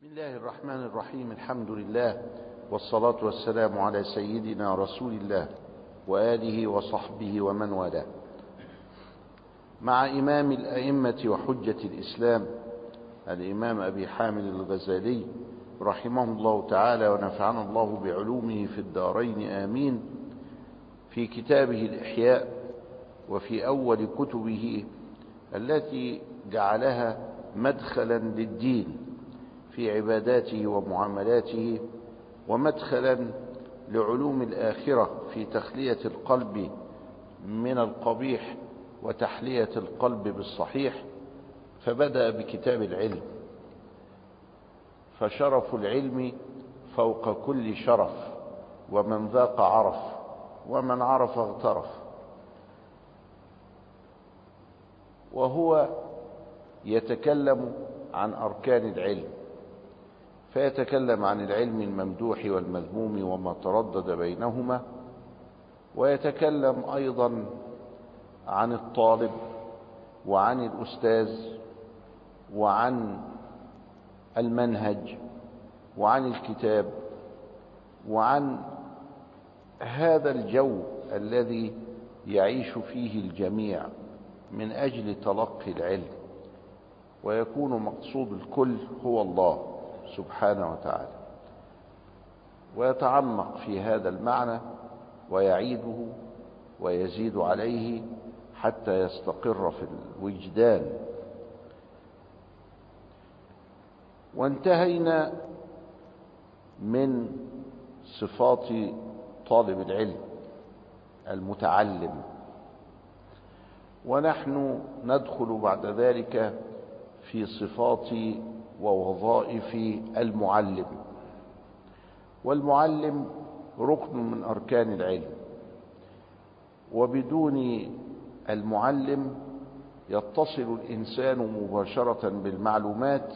بسم الله الرحمن الرحيم الحمد لله والصلاة والسلام على سيدنا رسول الله وآله وصحبه ومن والاه مع إمام الأئمة وحجة الإسلام الإمام أبي حامد الغزالي رحمه الله تعالى ونفعنا الله بعلومه في الدارين آمين في كتابه الإحياء وفي أول كتبه التي جعلها مدخلا للدين في عباداته ومعاملاته ومدخلا لعلوم الآخرة في تخلية القلب من القبيح وتحلية القلب بالصحيح فبدأ بكتاب العلم فشرف العلم فوق كل شرف ومن ذاق عرف ومن عرف اغترف وهو يتكلم عن أركان العلم فيتكلم عن العلم الممدوح والمذموم وما تردد بينهما ويتكلم أيضا عن الطالب وعن الأستاذ وعن المنهج وعن الكتاب وعن هذا الجو الذي يعيش فيه الجميع من أجل تلقي العلم ويكون مقصود الكل هو الله سبحانه وتعالى ويتعمق في هذا المعنى ويعيده ويزيد عليه حتى يستقر في الوجدان وانتهينا من صفات طالب العلم المتعلم ونحن ندخل بعد ذلك في صفات ووظائف المعلم والمعلم ركن من أركان العلم وبدون المعلم يتصل الإنسان مباشرة بالمعلومات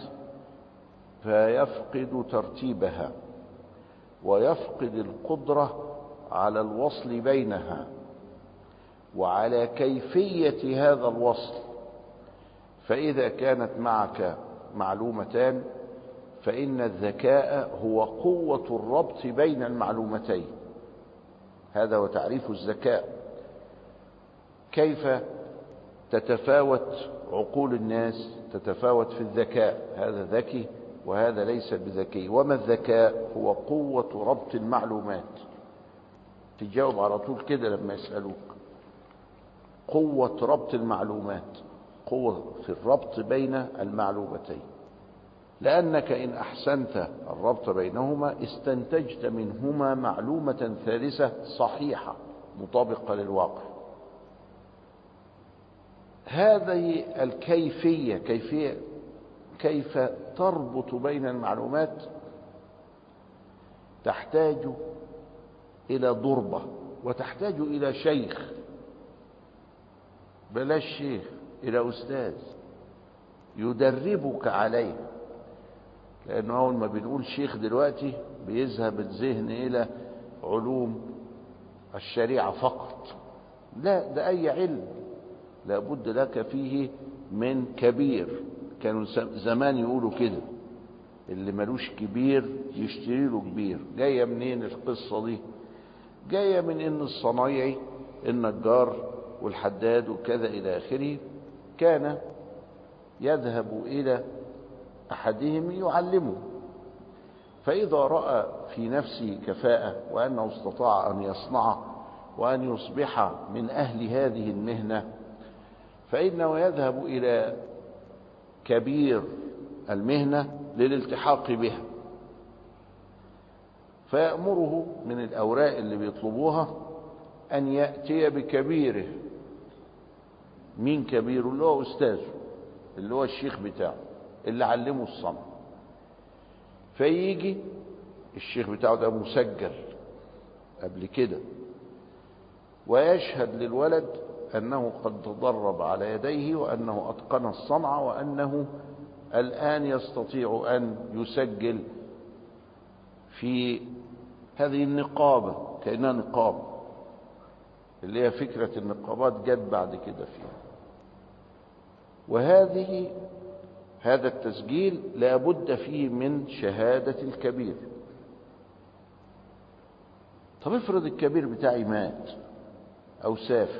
فيفقد ترتيبها ويفقد القدرة على الوصل بينها وعلى كيفية هذا الوصل فإذا كانت معك معلومتان فإن الذكاء هو قوة الربط بين المعلومتين هذا هو تعريف الذكاء كيف تتفاوت عقول الناس تتفاوت في الذكاء هذا ذكي وهذا ليس بذكي وما الذكاء هو قوة ربط المعلومات تجاوب على طول كده لما يسألوك قوة ربط المعلومات قوة في الربط بين المعلومتين لأنك إن أحسنت الربط بينهما استنتجت منهما معلومة ثالثة صحيحة مطابقة للواقع هذه الكيفية كيفية كيف تربط بين المعلومات تحتاج إلى ضربة وتحتاج إلى شيخ بلاش شيخ إلى أستاذ يدربك عليه لأنه أول ما بنقول شيخ دلوقتي بيذهب الذهن إلى علوم الشريعة فقط لا ده أي علم لابد لك فيه من كبير كانوا زمان يقولوا كده اللي ملوش كبير يشتري له كبير جاية منين القصة دي جاية من ان الصنايعي النجار والحداد وكذا الى اخره كان يذهب الى احدهم يعلمه فاذا راى في نفسه كفاءه وانه استطاع ان يصنع وان يصبح من اهل هذه المهنه فانه يذهب الى كبير المهنه للالتحاق بها فيامره من الاوراق اللي بيطلبوها ان ياتي بكبيره مين كبيره اللي هو استاذه اللي هو الشيخ بتاعه اللي علمه الصنع فيجي الشيخ بتاعه ده مسجل قبل كده ويشهد للولد أنه قد تدرب على يديه وأنه أتقن الصنعة وأنه الآن يستطيع أن يسجل في هذه النقابة كأنها نقابة اللي هي فكرة النقابات جت بعد كده فيها وهذه هذا التسجيل لا بد فيه من شهادة الكبير طب افرض الكبير بتاعي مات او سافر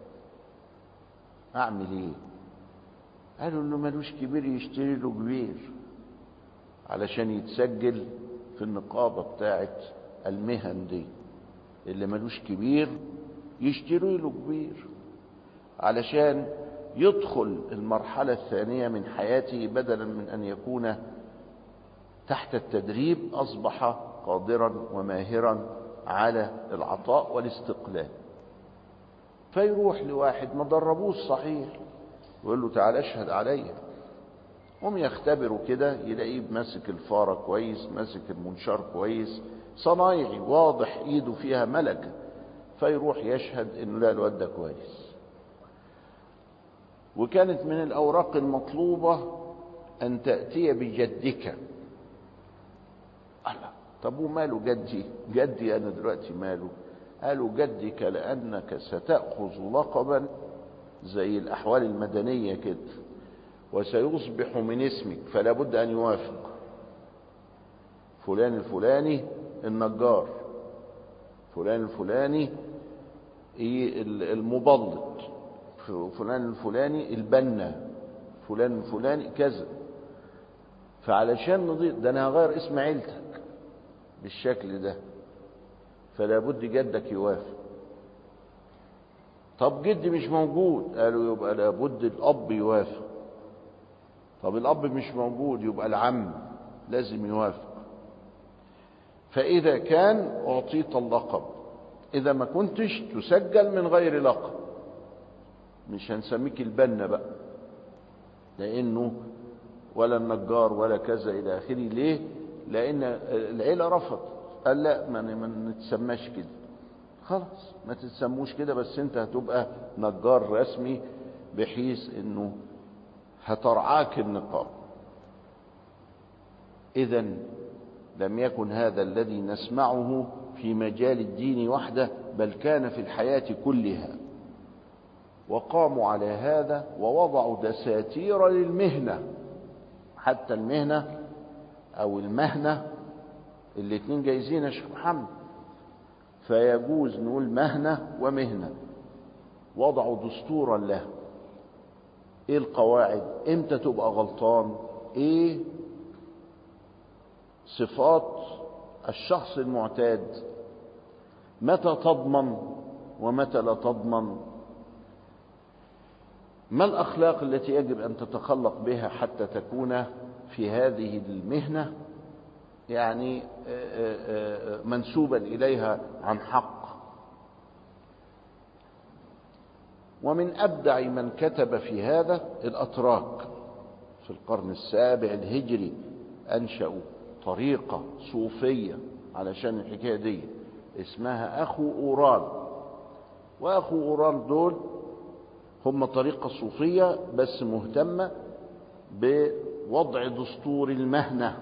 اعمل ايه قالوا انه ملوش كبير يشتري له كبير علشان يتسجل في النقابة بتاعت المهن دي اللي ملوش كبير يشتري له كبير علشان يدخل المرحلة الثانية من حياته بدلا من أن يكون تحت التدريب أصبح قادرا وماهرا على العطاء والاستقلال فيروح لواحد ما دربوش صحيح ويقول له تعالى اشهد عليا هم يختبروا كده يلاقيه ماسك الفاره كويس ماسك المنشار كويس صنايعي واضح ايده فيها ملكه فيروح يشهد انه لا الواد ده كويس وكانت من الاوراق المطلوبه ان تاتي بجدك الله طب وماله جدي جدي انا دلوقتي ماله قالوا جدك لانك ستاخذ لقبا زي الاحوال المدنيه كده وسيصبح من اسمك فلا بد ان يوافق فلان الفلاني النجار فلان الفلاني المبلط فلان الفلاني البنا فلان الفلاني كذا فعلشان نضيف ده انا هغير اسم عيلتك بالشكل ده فلا بد جدك يوافق طب جدي مش موجود قالوا يبقى لابد الاب يوافق طب الاب مش موجود يبقى العم لازم يوافق فاذا كان اعطيت اللقب اذا ما كنتش تسجل من غير لقب مش هنسميك البنا بقى لانه ولا النجار ولا كذا الى اخره ليه لان العيله رفض قال لا ما ما نتسماش كده خلاص ما تتسموش كده بس انت هتبقى نجار رسمي بحيث انه هترعاك النقاب اذا لم يكن هذا الذي نسمعه في مجال الدين وحده بل كان في الحياه كلها وقاموا على هذا ووضعوا دساتير للمهنه حتى المهنه او المهنه الاتنين جايزين يا شيخ محمد فيجوز نقول مهنه ومهنه وضعوا دستورا له ايه القواعد امتى تبقى غلطان ايه صفات الشخص المعتاد متى تضمن ومتى لا تضمن ما الاخلاق التي يجب ان تتخلق بها حتى تكون في هذه المهنه يعني منسوبا اليها عن حق ومن ابدع من كتب في هذا الاتراك في القرن السابع الهجري انشأوا طريقة صوفية علشان الحكاية دي اسمها اخو اورال واخو اورال دول هم طريقة صوفية بس مهتمة بوضع دستور المهنة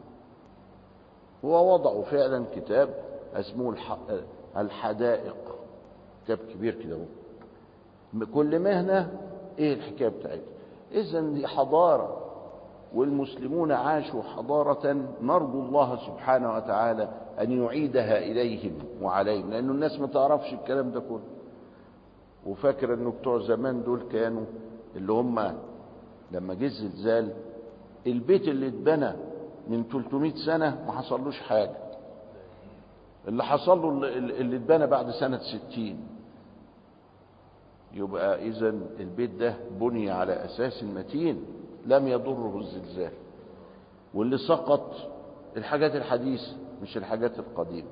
ووضعوا فعلا كتاب اسمه الحدائق كتاب كبير كده هو كل مهنة ايه الحكاية بتاعتها اذا دي حضارة والمسلمون عاشوا حضارة نرجو الله سبحانه وتعالى ان يعيدها اليهم وعليهم لانه الناس ما تعرفش الكلام ده كله وفاكر انه بتوع زمان دول كانوا اللي هم لما جه الزلزال البيت اللي اتبنى من 300 سنة ما حصلوش حاجة اللي حصل له اللي اتبنى بعد سنة 60 يبقى اذا البيت ده بني على اساس متين لم يضره الزلزال واللي سقط الحاجات الحديثة مش الحاجات القديمة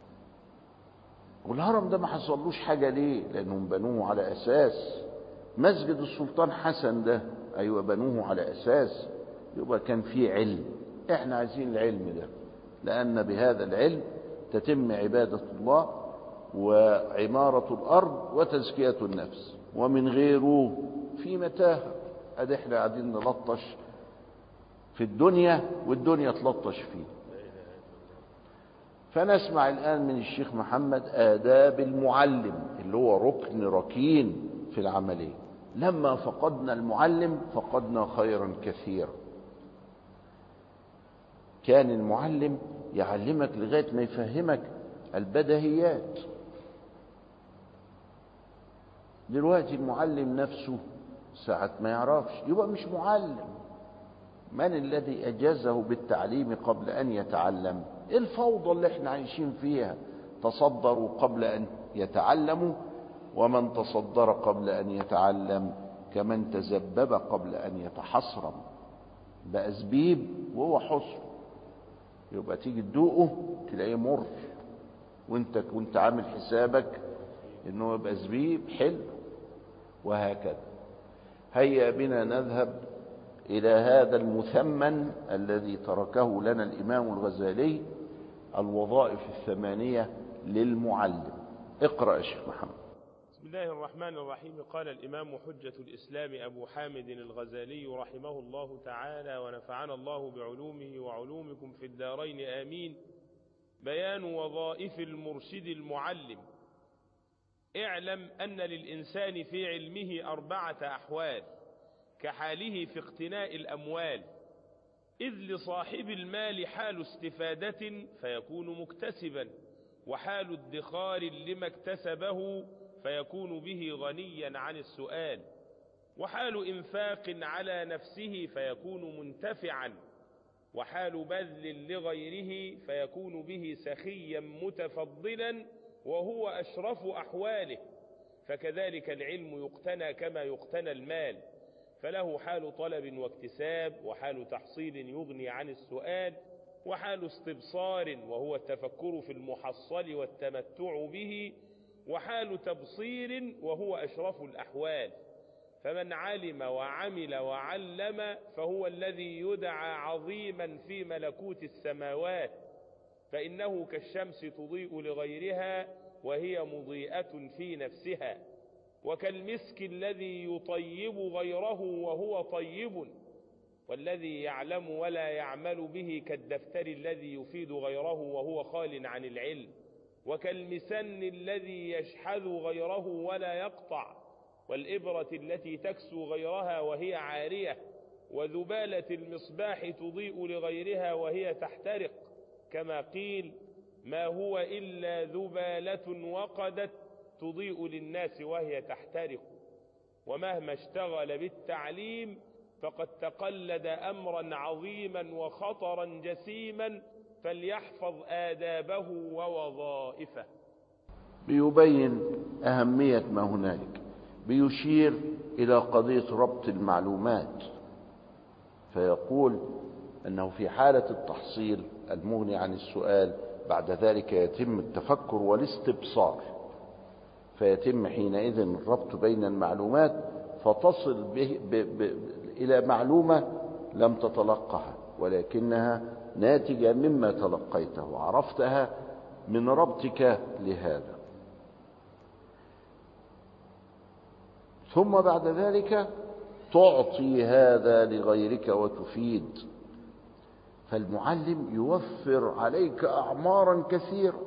والهرم ده ما حصلوش حاجة ليه لانهم بنوه على اساس مسجد السلطان حسن ده ايوه بنوه على اساس يبقى كان فيه علم احنا عايزين العلم ده لان بهذا العلم تتم عبادة الله وعمارة الارض وتزكية النفس ومن غيره في متاهة ادي احنا قاعدين نلطش في الدنيا والدنيا تلطش فيه فنسمع الآن من الشيخ محمد آداب المعلم اللي هو ركن ركين في العملية لما فقدنا المعلم فقدنا خيرا كثيرا كان المعلم يعلمك لغاية ما يفهمك البدهيات دلوقتي المعلم نفسه ساعة ما يعرفش يبقى مش معلم من الذي أجازه بالتعليم قبل أن يتعلم الفوضى اللي احنا عايشين فيها تصدروا قبل أن يتعلموا ومن تصدر قبل أن يتعلم كمن تزبب قبل أن يتحصرم بقى زبيب وهو حصر يبقى تيجي تدوقه تلاقيه مر وانت وانت عامل حسابك انه يبقى زبيب حلو وهكذا هيا بنا نذهب الى هذا المثمن الذي تركه لنا الامام الغزالي الوظائف الثمانيه للمعلم اقرا يا شيخ محمد بسم الله الرحمن الرحيم قال الإمام حجة الإسلام أبو حامد الغزالي رحمه الله تعالى ونفعنا الله بعلومه وعلومكم في الدارين آمين بيان وظائف المرشد المعلم اعلم أن للإنسان في علمه أربعة أحوال كحاله في اقتناء الأموال إذ لصاحب المال حال استفادة فيكون مكتسبا وحال ادخار لما اكتسبه فيكون به غنيا عن السؤال وحال انفاق على نفسه فيكون منتفعا وحال بذل لغيره فيكون به سخيا متفضلا وهو اشرف احواله فكذلك العلم يقتنى كما يقتنى المال فله حال طلب واكتساب وحال تحصيل يغني عن السؤال وحال استبصار وهو التفكر في المحصل والتمتع به وحال تبصير وهو أشرف الأحوال فمن علم وعمل وعلم فهو الذي يدعى عظيما في ملكوت السماوات فإنه كالشمس تضيء لغيرها وهي مضيئة في نفسها وكالمسك الذي يطيب غيره وهو طيب والذي يعلم ولا يعمل به كالدفتر الذي يفيد غيره وهو خال عن العلم وكالمسن الذي يشحذ غيره ولا يقطع والإبرة التي تكسو غيرها وهي عارية وذبالة المصباح تضيء لغيرها وهي تحترق كما قيل ما هو إلا ذبالة وقدت تضيء للناس وهي تحترق ومهما اشتغل بالتعليم فقد تقلد أمرا عظيما وخطرا جسيما فليحفظ آدابه ووظائفه بيبين أهمية ما هنالك بيشير إلى قضية ربط المعلومات فيقول أنه في حالة التحصيل المغني عن السؤال بعد ذلك يتم التفكر والاستبصار فيتم حينئذ الربط بين المعلومات فتصل به ب ب إلى معلومة لم تتلقها ولكنها ناتجة مما تلقيته وعرفتها من ربطك لهذا ثم بعد ذلك تعطي هذا لغيرك وتفيد فالمعلم يوفر عليك أعمارا كثيرة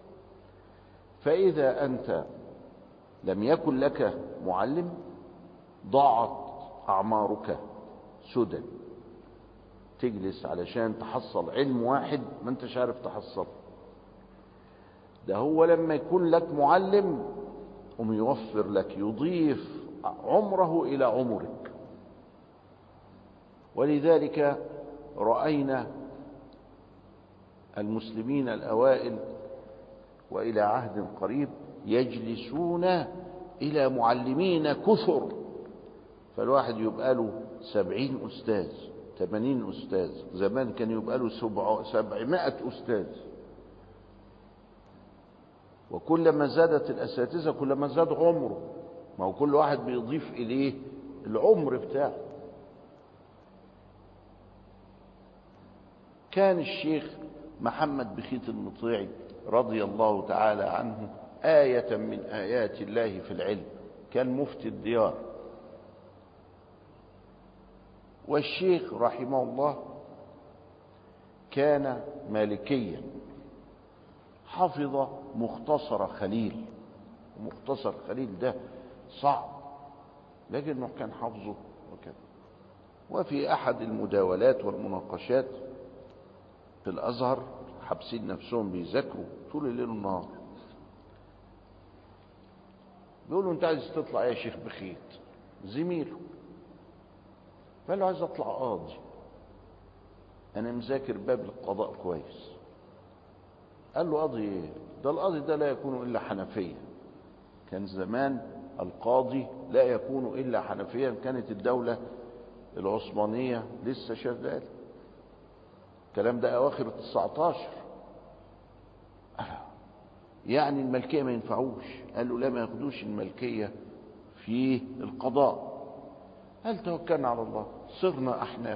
فإذا أنت لم يكن لك معلم ضاعت أعمارك سدى تجلس علشان تحصل علم واحد ما انتش عارف تحصله ده هو لما يكون لك معلم قم يوفر لك يضيف عمره إلى عمرك ولذلك رأينا المسلمين الأوائل وإلى عهد قريب يجلسون إلى معلمين كثر فالواحد يبقى له سبعين أستاذ ثمانين أستاذ زمان كان يبقى له سبع سبعمائة أستاذ وكلما زادت الأساتذة كلما زاد عمره ما هو كل واحد بيضيف إليه العمر بتاعه كان الشيخ محمد بخيت المطيعي رضي الله تعالى عنه آية من آيات الله في العلم كان مفتي الديار والشيخ رحمه الله كان مالكيا حفظ مختصر خليل مختصر خليل ده صعب لكنه كان حفظه وكذا وفي أحد المداولات والمناقشات في الازهر حابسين نفسهم بيذاكروا طول الليل والنهار بيقولوا انت عايز تطلع يا شيخ بخيت زميله قال له عايز اطلع قاضي انا مذاكر باب القضاء كويس قال له قاضي ايه ده القاضي ده لا يكون الا حنفيه كان زمان القاضي لا يكون الا حنفيا كانت الدوله العثمانيه لسه شغاله الكلام ده اواخر ال 19 يعني الملكيه ما ينفعوش قال له لا ما ياخدوش الملكيه في القضاء قال توكلنا على الله صرنا احناف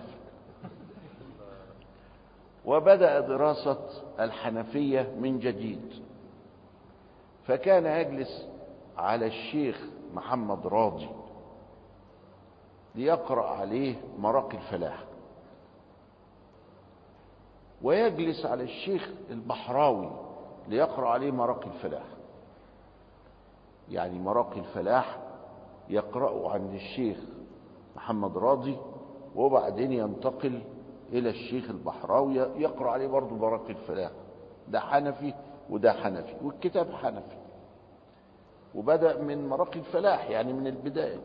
وبدا دراسه الحنفيه من جديد فكان يجلس على الشيخ محمد راضي ليقرا عليه مراقي الفلاح ويجلس على الشيخ البحراوي ليقرا عليه مراقي الفلاح يعني مراقي الفلاح يقرأ عند الشيخ محمد راضي وبعدين ينتقل إلى الشيخ البحراوي يقرأ عليه برضه مراقي الفلاح ده حنفي وده حنفي والكتاب حنفي وبدأ من مراقي الفلاح يعني من البداية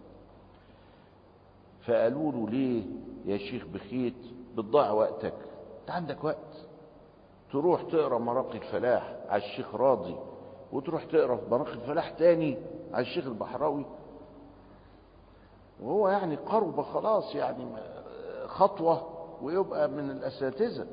فقالوا له ليه يا شيخ بخيت بتضيع وقتك انت عندك وقت تروح تقرا مراقي الفلاح على الشيخ راضي وتروح تقرا في مراقي الفلاح تاني على الشيخ البحراوي وهو يعني قرب خلاص يعني خطوة ويبقى من الأساتذة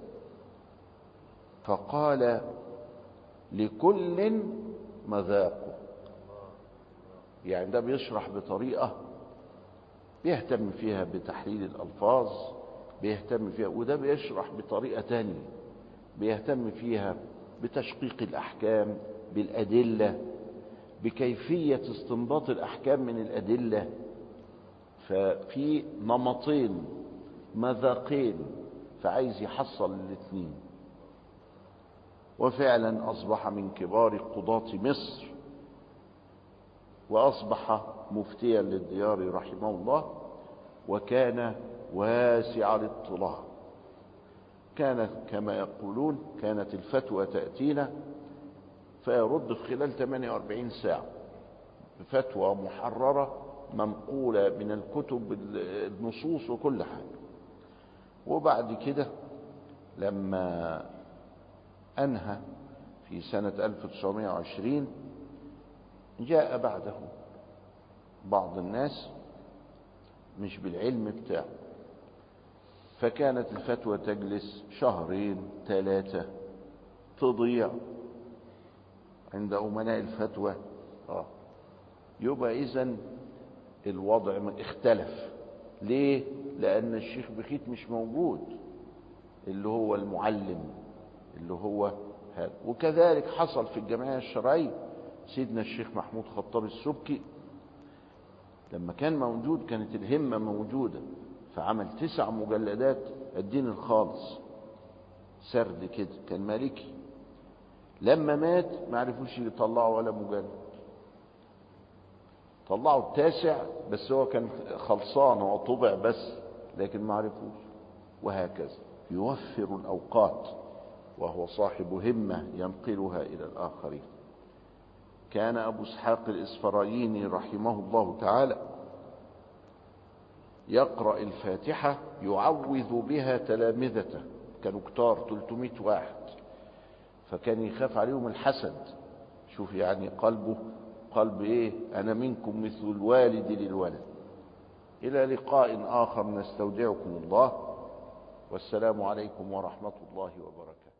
فقال لكل مذاقه يعني ده بيشرح بطريقة بيهتم فيها بتحليل الألفاظ بيهتم فيها وده بيشرح بطريقة تانية بيهتم فيها بتشقيق الأحكام بالأدلة بكيفية استنباط الأحكام من الأدلة ففي نمطين مذاقين فعايز يحصل الاثنين وفعلا أصبح من كبار قضاة مصر وأصبح مفتيا للديار رحمه الله وكان واسع الاطلاع كان كما يقولون كانت الفتوى تأتينا فيرد في خلال 48 ساعة بفتوى محررة منقولة من الكتب النصوص وكل حاجة وبعد كده لما أنهى في سنة 1920 جاء بعده بعض الناس مش بالعلم بتاعه فكانت الفتوى تجلس شهرين ثلاثة تضيع عند أمناء الفتوى آه. يبقى إذن الوضع اختلف ليه لأن الشيخ بخيت مش موجود اللي هو المعلم اللي هو هذا وكذلك حصل في الجمعية الشرعية سيدنا الشيخ محمود خطاب السبكي لما كان موجود كانت الهمة موجودة فعمل تسع مجلدات الدين الخالص سرد كده كان مالكي لما مات ما عرفوش يطلعوا ولا مجلد طلعوا التاسع بس هو كان خلصان هو طبع بس لكن ما عرفوش وهكذا يوفر الأوقات وهو صاحب همة ينقلها إلى الآخرين كان أبو اسحاق الإسفرايني رحمه الله تعالى يقرأ الفاتحة يعوذ بها تلامذته كانوا كتار 300 واحد فكان يخاف عليهم الحسد شوف يعني قلبه قلب ايه انا منكم مثل الوالد للولد الى لقاء اخر نستودعكم الله والسلام عليكم ورحمة الله وبركاته